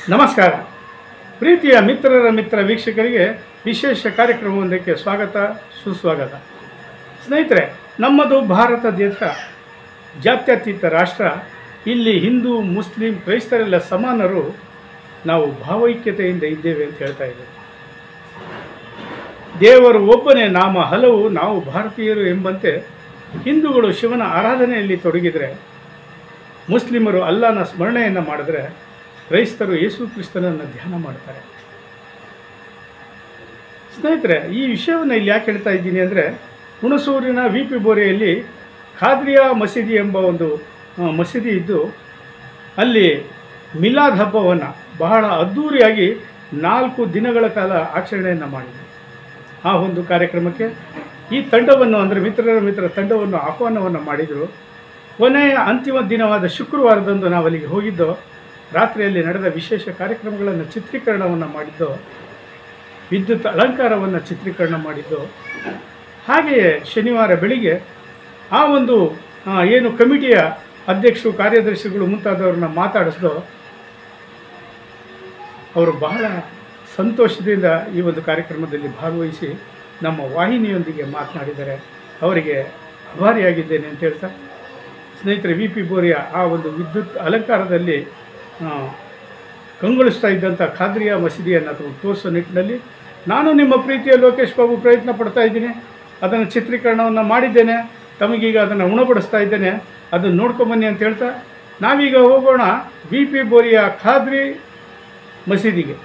ನಮಸ್ಕಾರ ಪ್ರೀತಿಯ ಮಿತ್ರರ ಮಿತ್ರ ವೀಕ್ಷಕರಿಗೆ ವಿಶೇಷ ಕಾರ್ಯಕ್ರಮವೊಂದಕ್ಕೆ ಸ್ವಾಗತ ಸುಸ್ವಾಗತ ಸ್ನೇಹಿತರೆ ನಮ್ಮದು ಭಾರತ ದೇಶ ಜಾತ್ಯತೀತ ರಾಷ್ಟ್ರ ಇಲ್ಲಿ ಹಿಂದೂ ಮುಸ್ಲಿಂ ಕ್ರೈಸ್ತರೆಲ್ಲ ಸಮಾನರು ನಾವು ಭಾವೈಕ್ಯತೆಯಿಂದ ಇದ್ದೇವೆ ಅಂತ ಹೇಳ್ತಾ ಇದ್ದೇವೆ ದೇವರು ಒಬ್ಬನೇ ನಾಮ ಹಲವು ನಾವು ಭಾರತೀಯರು ಎಂಬಂತೆ ಹಿಂದೂಗಳು ಶಿವನ ಆರಾಧನೆಯಲ್ಲಿ ತೊಡಗಿದರೆ ಮುಸ್ಲಿಮರು ಅಲ್ಲಾನ ಸ್ಮರಣೆಯನ್ನು ಮಾಡಿದ್ರೆ ಕ್ರೈಸ್ತರು ಯೇಸು ಕ್ರಿಸ್ತನನ್ನು ಧ್ಯಾನ ಮಾಡ್ತಾರೆ ಸ್ನೇಹಿತರೆ ಈ ವಿಷಯವನ್ನು ಇಲ್ಲಿ ಯಾಕೆ ಹೇಳ್ತಾ ಇದ್ದೀನಿ ಅಂದರೆ ಹುಣಸೂರಿನ ವಿ ಪಿ ಬೋರೆಯಲ್ಲಿ ಖಾದ್ರಿಯಾ ಮಸೀದಿ ಎಂಬ ಒಂದು ಆ, ಮಸೀದಿ ಇದ್ದು ಅಲ್ಲಿ ಮಿಲಾದ್ ಹಬ್ಬವನ್ನು ಬಹಳ ಅದ್ಧೂರಿಯಾಗಿ ನಾಲ್ಕು ದಿನಗಳ ಕಾಲ ಆಚರಣೆಯನ್ನು ಮಾಡಿದೆ ಆ ಒಂದು ಕಾರ್ಯಕ್ರಮಕ್ಕೆ ಈ ತಂಡವನ್ನು ಅಂದರೆ ಮಿತ್ರರ ಮಿತ್ರ ತಂಡವನ್ನು ಆಹ್ವಾನವನ್ನು ಮಾಡಿದರು ಕೊನೆಯ ಅಂತಿಮ ದಿನವಾದ ಶುಕ್ರವಾರದಂದು ನಾವು ಅಲ್ಲಿಗೆ ಹೋಗಿದ್ದು ರಾತ್ರಿಯಲ್ಲಿ ನಡೆದ ವಿಶೇಷ ಕಾರ್ಯಕ್ರಮಗಳನ್ನು ಚಿತ್ರೀಕರಣವನ್ನು ಮಾಡಿದ್ದು ವಿದ್ಯುತ್ ಅಲಂಕಾರವನ್ನು ಚಿತ್ರೀಕರಣ ಮಾಡಿದ್ದು ಹಾಗೆಯೇ ಶನಿವಾರ ಬೆಳಿಗ್ಗೆ ಆ ಒಂದು ಆ, ಏನು ಕಮಿಟಿಯ ಅಧ್ಯಕ್ಷರು ಕಾರ್ಯದರ್ಶಿಗಳು ಮುಂತಾದವ್ರನ್ನ ಮಾತಾಡಿಸ್ದೋ ಅವರು ಬಹಳ ಸಂತೋಷದಿಂದ ಈ ಒಂದು ಕಾರ್ಯಕ್ರಮದಲ್ಲಿ ಭಾಗವಹಿಸಿ ನಮ್ಮ ವಾಹಿನಿಯೊಂದಿಗೆ ಮಾತನಾಡಿದ್ದಾರೆ ಅವರಿಗೆ ಆಭಾರಿಯಾಗಿದ್ದೇನೆ ಅಂತ ಹೇಳ್ತಾ ಸ್ನೇಹಿತರೆ ವಿ ಪಿ ಬೋರಿಯ ಆ ಒಂದು ವಿದ್ಯುತ್ ಅಲಂಕಾರದಲ್ಲಿ ಆ, ಕಂಗೊಳಿಸ್ತಾ ಇದ್ದಂಥ ಖಾದ್ರಿಯ ಮಸೀದಿಯನ್ನು ಅಥವಾ ತೋರಿಸೋ ನಿಟ್ಟಿನಲ್ಲಿ ನಾನು ನಿಮ್ಮ ಪ್ರೀತಿಯ ಲೋಕೇಶ್ ಬಾಬು ಪ್ರಯತ್ನ ಪಡ್ತಾ ಇದ್ದೀನಿ ಅದನ್ನು ಚಿತ್ರೀಕರಣವನ್ನು ಮಾಡಿದ್ದೇನೆ ತಮಗೀಗ ಅದನ್ನು ಉಣಬಡಿಸ್ತಾ ಇದ್ದೇನೆ ಅದನ್ನು ನೋಡ್ಕೊಂಬನ್ನಿ ಅಂತ ಹೇಳ್ತಾ ನಾವೀಗ ಹೋಗೋಣ ವಿ ಪಿ ಬೋರಿಯ ಖಾದ್ರಿ ಮಸೀದಿಗೆ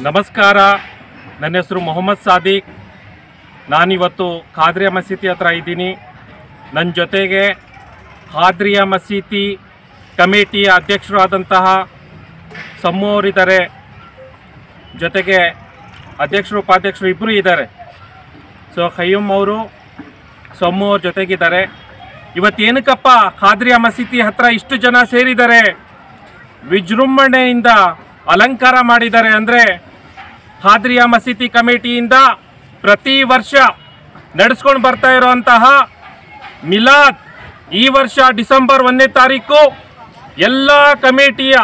ನಮಸ್ಕಾರ ನನ್ನ ಹೆಸರು ಮೊಹಮ್ಮದ್ ಸಾದಿಕ್ ನಾನಿವತ್ತು ಖಾದ್ರಿಯಾ ಮಸೀದಿ ಹತ್ರ ಇದ್ದೀನಿ ನನ್ನ ಜೊತೆಗೆ ಖಾದ್ರಿಯಾ ಮಸೀದಿ ಕಮಿಟಿಯ ಅಧ್ಯಕ್ಷರಾದಂತಹ ಸಮ್ಮು ಅವರಿದ್ದಾರೆ ಜೊತೆಗೆ ಅಧ್ಯಕ್ಷರು ಉಪಾಧ್ಯಕ್ಷರು ಇಬ್ಬರು ಇದ್ದಾರೆ ಸೊ ಖಯ್ಯಮ್ ಅವರು ಸಮ್ಮು ಅವ್ರ ಜೊತೆಗಿದ್ದಾರೆ ಇವತ್ತೇನಕ್ಕಪ್ಪ ಖಾದ್ರಿಯಾ ಮಸೀದಿ ಹತ್ರ ಇಷ್ಟು ಜನ ಸೇರಿದ್ದಾರೆ ವಿಜೃಂಭಣೆಯಿಂದ ಅಲಂಕಾರ ಮಾಡಿದ್ದಾರೆ ಅಂದರೆ ಖಾದ್ರಿಯಾ ಮಸೀದಿ ಕಮಿಟಿಯಿಂದ ಪ್ರತಿ ವರ್ಷ ನಡೆಸ್ಕೊಂಡು ಬರ್ತಾ ಇರುವಂತಹ ಮಿಲಾದ್ ಈ ವರ್ಷ ಡಿಸೆಂಬರ್ ಒಂದನೇ ತಾರೀಕು ಎಲ್ಲ ಕಮಿಟಿಯ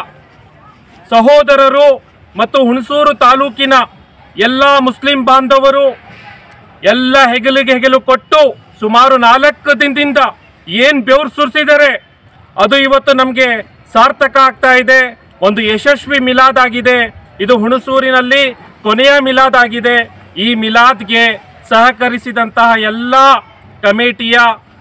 ಸಹೋದರರು ಮತ್ತು ಹುಣಸೂರು ತಾಲೂಕಿನ ಎಲ್ಲ ಮುಸ್ಲಿಂ ಬಾಂಧವರು ಎಲ್ಲ ಹೆಗಲಿಗೆ ಹೆಗಲು ಕೊಟ್ಟು ಸುಮಾರು ನಾಲ್ಕು ದಿನದಿಂದ ಏನು ಬೆವರು ಸುರಿಸಿದ್ದಾರೆ ಅದು ಇವತ್ತು ನಮಗೆ ಸಾರ್ಥಕ ಆಗ್ತಾ ಇದೆ ಒಂದು ಯಶಸ್ವಿ ಮಿಲಾದ್ ಆಗಿದೆ ಇದು ಹುಣಸೂರಿನಲ್ಲಿ ಕೊನೆಯ ಮಿಲಾದ್ ಆಗಿದೆ ಈ ಮಿಲಾದ್ಗೆ ಸಹಕರಿಸಿದಂತಹ ಎಲ್ಲ ಕಮಿಟಿಯ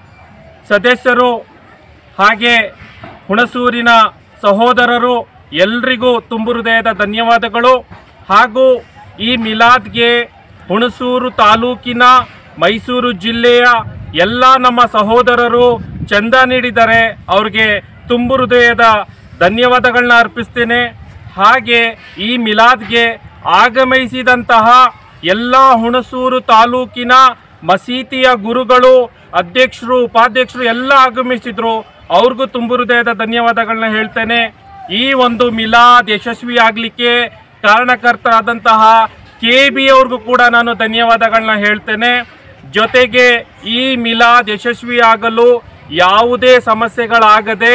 ಸದಸ್ಯರು ಹಾಗೆ ಹುಣಸೂರಿನ ಸಹೋದರರು ಎಲ್ರಿಗೂ ತುಂಬು ಹೃದಯದ ಧನ್ಯವಾದಗಳು ಹಾಗೂ ಈ ಮಿಲಾದ್ಗೆ ಹುಣಸೂರು ತಾಲೂಕಿನ ಮೈಸೂರು ಜಿಲ್ಲೆಯ ಎಲ್ಲ ನಮ್ಮ ಸಹೋದರರು ಚಂದ ನೀಡಿದ್ದಾರೆ ಅವ್ರಿಗೆ ತುಂಬು ಹೃದಯದ ಧನ್ಯವಾದಗಳನ್ನ ಅರ್ಪಿಸ್ತೇನೆ ಹಾಗೆ ಈ ಮಿಲಾದ್ಗೆ ಆಗಮಿಸಿದಂತಹ ಎಲ್ಲ ಹುಣಸೂರು ತಾಲೂಕಿನ ಮಸೀದಿಯ ಗುರುಗಳು ಅಧ್ಯಕ್ಷರು ಉಪಾಧ್ಯಕ್ಷರು ಎಲ್ಲ ಆಗಮಿಸಿದ್ರು ಅವ್ರಿಗೂ ತುಂಬು ಹೃದಯದ ಧನ್ಯವಾದಗಳನ್ನ ಹೇಳ್ತೇನೆ ಈ ಒಂದು ಮಿಲಾದ್ ಯಶಸ್ವಿ ಆಗಲಿಕ್ಕೆ ಕಾರಣಕರ್ತರಾದಂತಹ ಕೆ ಬಿ ಅವ್ರಿಗೂ ಕೂಡ ನಾನು ಧನ್ಯವಾದಗಳನ್ನ ಹೇಳ್ತೇನೆ ಜೊತೆಗೆ ಈ ಮಿಲಾದ್ ಯಶಸ್ವಿ ಆಗಲು ಯಾವುದೇ ಸಮಸ್ಯೆಗಳಾಗದೆ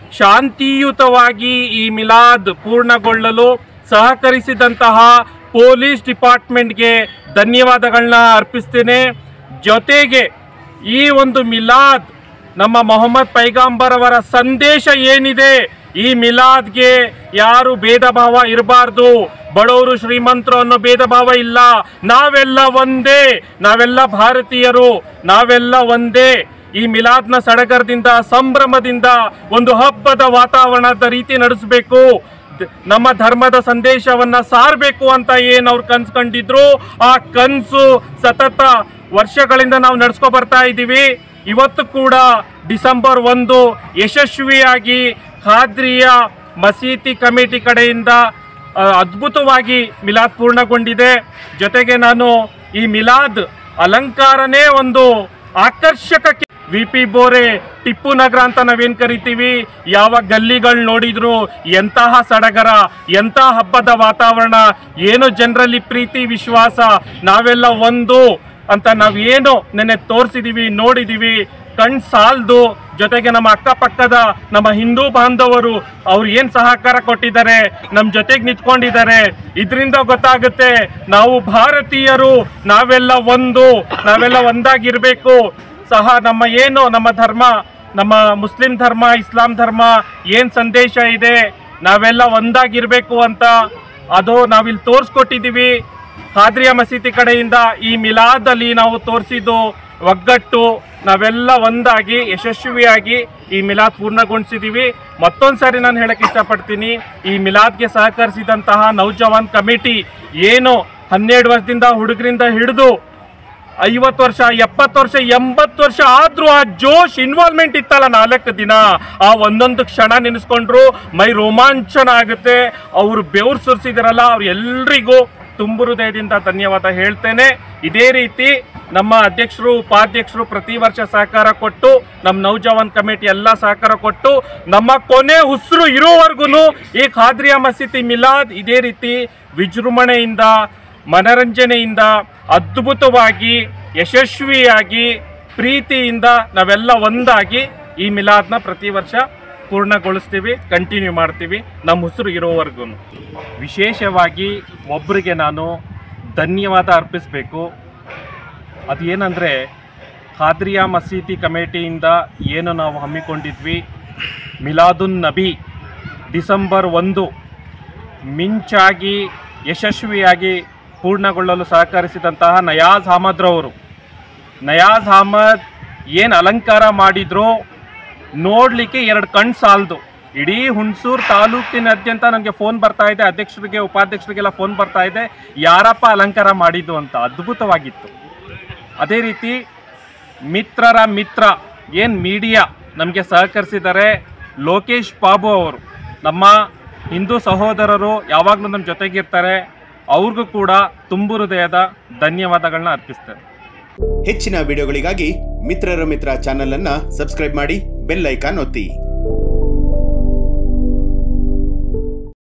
ಶಾಂತಿಯುತವಾಗಿ ಈ ಮಿಲಾದ್ ಪೂರ್ಣಗೊಳ್ಳಲು ಸಹಕರಿಸಿದಂತಹ ಪೊಲೀಸ್ ಡಿಪಾರ್ಟ್ಮೆಂಟ್ಗೆ ಧನ್ಯವಾದಗಳನ್ನ ಅರ್ಪಿಸ್ತೇನೆ ಜೊತೆಗೆ ಈ ಒಂದು ಮಿಲಾದ್ ನಮ್ಮ ಮೊಹಮ್ಮದ್ ಪೈಗಾಂಬರ್ ಅವರ ಸಂದೇಶ ಏನಿದೆ ಈ ಮಿಲಾದ್ಗೆ ಯಾರು ಭೇದ ಭಾವ ಇರಬಾರ್ದು ಬಡವರು ಶ್ರೀಮಂತರು ಅನ್ನೋ ಭೇದ ಭಾವ ಇಲ್ಲ ನಾವೆಲ್ಲ ಒಂದೇ ನಾವೆಲ್ಲ ಭಾರತೀಯರು ನಾವೆಲ್ಲ ಒಂದೇ ಈ ಮಿಲಾದ್ನ ಸಡಗರದಿಂದ ಸಂಭ್ರಮದಿಂದ ಒಂದು ಹಬ್ಬದ ವಾತಾವರಣದ ರೀತಿ ನಡೆಸಬೇಕು ದ- ನಮ್ಮ ಧರ್ಮದ ಸಂದೇಶವನ್ನ ಸಾರಬೇಕು ಅಂತ ಏನ್ ಅವ್ರು ಕನ್ಸ್ ಕಂಡಿದ್ರು ಆ ಕನ್ಸು ಸತತ ವರ್ಷಗಳಿಂದ ನಾವು ನಡ್ಸ್ಕೊ ಬರ್ತಾ ಇದ್ದೀವಿ ಇವತ್ತು ಕೂಡ ಡಿಸೆಂಬರ್ ಒಂದು ಯಶಸ್ವಿಯಾಗಿ ಖಾದ್ರಿಯ ಮಸೀದಿ ಕಮಿಟಿ ಕಡೆಯಿಂದ ಆ, ಅದ್ಭುತವಾಗಿ ಮಿಲಾದ್ ಪೂರ್ಣಗೊಂಡಿದೆ ಜೊತೆಗೆ ನಾನು ಈ ಮಿಲಾದ್ ಅಲಂಕಾರನೇ ಒಂದು ಆಕರ್ಷಕ ವಿ ಪಿ ಬೋರೆ ಟಿಪ್ಪು ನಗರ ಅಂತ ನಾವೇನ್ ಕರಿತೀವಿ ಯಾವ ಗಲ್ಲಿಗಳು ನೋಡಿದ್ರು ಎಂತಹ ಸಡಗರ ಎಂಥ ಹಬ್ಬದ ವಾತಾವರಣ ಏನು ಜನರಲ್ಲಿ ಪ್ರೀತಿ ವಿಶ್ವಾಸ ನಾವೆಲ್ಲ ಒಂದು ಅಂತ ನಾವೇನು ನೆನ್ನೆ ತೋರಿಸಿದೀವಿ ನೋಡಿದೀವಿ ಕಣ್ ಸಾಲ್ದು ಜೊತೆಗೆ ನಮ್ಮ ಅಕ್ಕಪಕ್ಕದ ನಮ್ಮ ಹಿಂದೂ ಬಾಂಧವರು ಅವ್ರು ಏನ್ ಸಹಕಾರ ಕೊಟ್ಟಿದ್ದಾರೆ ನಮ್ಮ ಜೊತೆಗೆ ನಿಂತ್ಕೊಂಡಿದ್ದಾರೆ ಇದರಿಂದ ಗೊತ್ತಾಗುತ್ತೆ ನಾವು ಭಾರತೀಯರು ನಾವೆಲ್ಲ ಒಂದು ನಾವೆಲ್ಲ ಒಂದಾಗಿರ್ಬೇಕು ಸಹ ನಮ್ಮ ಏನು ನಮ್ಮ ಧರ್ಮ ನಮ್ಮ ಮುಸ್ಲಿಂ ಧರ್ಮ ಇಸ್ಲಾಂ ಧರ್ಮ ಏನ್ ಸಂದೇಶ ಇದೆ ನಾವೆಲ್ಲ ಒಂದಾಗಿರ್ಬೇಕು ಅಂತ ಅದು ನಾವಿಲ್ಲಿ ತೋರಿಸ್ಕೊಟ್ಟಿದ್ದೀವಿ ಖಾದ್ರಿಯಾ ಮಸೀದಿ ಕಡೆಯಿಂದ ಈ ಮಿಲಾದಲ್ಲಿ ನಾವು ತೋರಿಸಿದ್ದು ಒಗ್ಗಟ್ಟು ನಾವೆಲ್ಲ ಒಂದಾಗಿ ಯಶಸ್ವಿಯಾಗಿ ಈ ಮಿಲಾದ್ ಪೂರ್ಣಗೊಳಿಸಿದ್ದೀವಿ ಮತ್ತೊಂದು ಸಾರಿ ನಾನು ಹೇಳಕ್ಕೆ ಇಷ್ಟಪಡ್ತೀನಿ ಈ ಮಿಲಾದ್ಗೆ ಸಹಕರಿಸಿದಂತಹ ನೌಜವಾನ್ ಕಮಿಟಿ ಏನು ಹನ್ನೆರಡು ವರ್ಷದಿಂದ ಹುಡುಗರಿಂದ ಹಿಡಿದು ಐವತ್ತು ವರ್ಷ ಎಪ್ಪತ್ತು ವರ್ಷ ಎಂಬತ್ತು ವರ್ಷ ಆದ್ರೂ ಆ ಜೋಶ್ ಇನ್ವಾಲ್ವ್ಮೆಂಟ್ ಇತ್ತಲ್ಲ ನಾಲ್ಕು ದಿನ ಆ ಒಂದೊಂದು ಕ್ಷಣ ನೆನೆಸ್ಕೊಂಡ್ರು ಮೈ ರೋಮಾಂಚನ ಆಗುತ್ತೆ ಅವರು ಬೆವ್ರು ಸುರಿಸಿದಾರಲ್ಲ ಅವ್ರು ಎಲ್ರಿಗೂ ತುಂಬು ಹೃದಯದಿಂದ ಧನ್ಯವಾದ ಹೇಳ್ತೇನೆ ಇದೇ ರೀತಿ ನಮ್ಮ ಅಧ್ಯಕ್ಷರು ಉಪಾಧ್ಯಕ್ಷರು ಪ್ರತಿ ವರ್ಷ ಸಹಕಾರ ಕೊಟ್ಟು ನಮ್ಮ ನೌಜವಾನ್ ಕಮಿಟಿ ಎಲ್ಲ ಸಹಕಾರ ಕೊಟ್ಟು ನಮ್ಮ ಕೊನೆ ಉಸಿರು ಇರೋವರೆಗೂ ಈ ಖಾದ್ರಿಯಾ ಮಸೀದಿ ಮಿಲಾದ್ ಇದೇ ರೀತಿ ವಿಜೃಂಭಣೆಯಿಂದ ಮನರಂಜನೆಯಿಂದ ಅದ್ಭುತವಾಗಿ ಯಶಸ್ವಿಯಾಗಿ ಪ್ರೀತಿಯಿಂದ ನಾವೆಲ್ಲ ಒಂದಾಗಿ ಈ ಮಿಲಾದ್ನ ಪ್ರತಿ ವರ್ಷ ಪೂರ್ಣಗೊಳಿಸ್ತೀವಿ ಕಂಟಿನ್ಯೂ ಮಾಡ್ತೀವಿ ನಮ್ಮ ಉಸಿರು ಇರೋವರೆಗೂ ವಿಶೇಷವಾಗಿ ಒಬ್ಬರಿಗೆ ನಾನು ಧನ್ಯವಾದ ಅರ್ಪಿಸಬೇಕು ಅದು ಏನಂದರೆ ಖಾದ್ರಿಯಾ ಮಸೀದಿ ಕಮಿಟಿಯಿಂದ ಏನು ನಾವು ಹಮ್ಮಿಕೊಂಡಿದ್ವಿ ಮಿಲಾದುನ್ ನಬಿ ಡಿಸೆಂಬರ್ ಒಂದು ಮಿಂಚಾಗಿ ಯಶಸ್ವಿಯಾಗಿ ಪೂರ್ಣಗೊಳ್ಳಲು ಸಹಕರಿಸಿದಂತಹ ನಯಾಜ್ ಅಹಮದ್ರವರು ನಯಾಜ್ ಅಹಮದ್ ಏನು ಅಲಂಕಾರ ಮಾಡಿದ್ರು ನೋಡಲಿಕ್ಕೆ ಎರಡು ಕಣ್ಣು ಸಾಲದು ಇಡೀ ಹುಣಸೂರು ತಾಲೂಕಿನಾದ್ಯಂತ ನನಗೆ ಫೋನ್ ಬರ್ತಾ ಇದೆ ಅಧ್ಯಕ್ಷರಿಗೆ ಉಪಾಧ್ಯಕ್ಷರಿಗೆಲ್ಲ ಫೋನ್ ಬರ್ತಾ ಇದೆ ಯಾರಪ್ಪ ಅಲಂಕಾರ ಮಾಡಿದ್ದು ಅಂತ ಅದ್ಭುತವಾಗಿತ್ತು ಅದೇ ರೀತಿ ಮಿತ್ರರ ಮಿತ್ರ ಏನು ಮೀಡಿಯಾ ನಮಗೆ ಸಹಕರಿಸಿದ್ದಾರೆ ಲೋಕೇಶ್ ಬಾಬು ಅವರು ನಮ್ಮ ಹಿಂದೂ ಸಹೋದರರು ಯಾವಾಗಲೂ ನಮ್ಮ ಜೊತೆಗಿರ್ತಾರೆ ಅವ್ರಿಗೂ ಕೂಡ ತುಂಬು ಹೃದಯದ ಧನ್ಯವಾದಗಳನ್ನ ಅರ್ಪಿಸ್ತೇನೆ ಹೆಚ್ಚಿನ ವಿಡಿಯೋಗಳಿಗಾಗಿ ಮಿತ್ರರ ಮಿತ್ರ ಚಾನೆಲ್ ಅನ್ನ ಸಬ್ಸ್ಕ್ರೈಬ್ ಮಾಡಿ ಬೆಲ್ ಐಕಾನ್ ಒತ್ತಿ